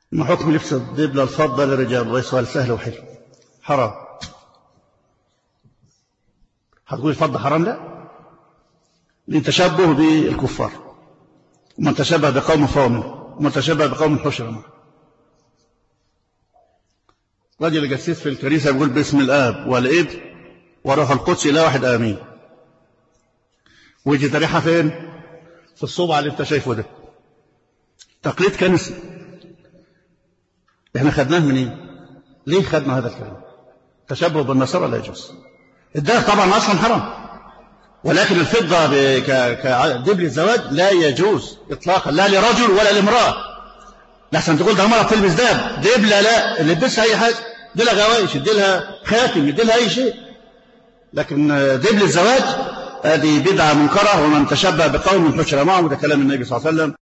ما حكم لبس الدبلة الفضة للرجال والله سؤال سهل وحلو حرام هتقول الفضة حرام لا لأن تشبه بالكفار ومن تشبه بقوم فهو منه ومن تشبه بقوم حشر معه رجل جسيس في الكنيسة بيقول باسم الآب والابن وروح القدس إلى واحد آمين ويجي تريحها فين في الصبع اللي انت شايفه ده تقليد كنسي احنا خدناه منين ليه خدنا هذا الكلام تشبه بالنصارى لا يجوز الدهب طبعا اصلا حرام ولكن الفضة كدبل الزواج لا يجوز اطلاقا لا لرجل ولا لامرأة لحسن تقول ده امرأة تلبس دهب دبلة لا اللي تلبسها اي حاجة دي لها غوايش دي لها خاتم دي لها اي شيء لكن دبل الزواج هذه بدعة منكرة ومن تشبه بقوم حشر معه ده كلام النبي صلى الله عليه وسلم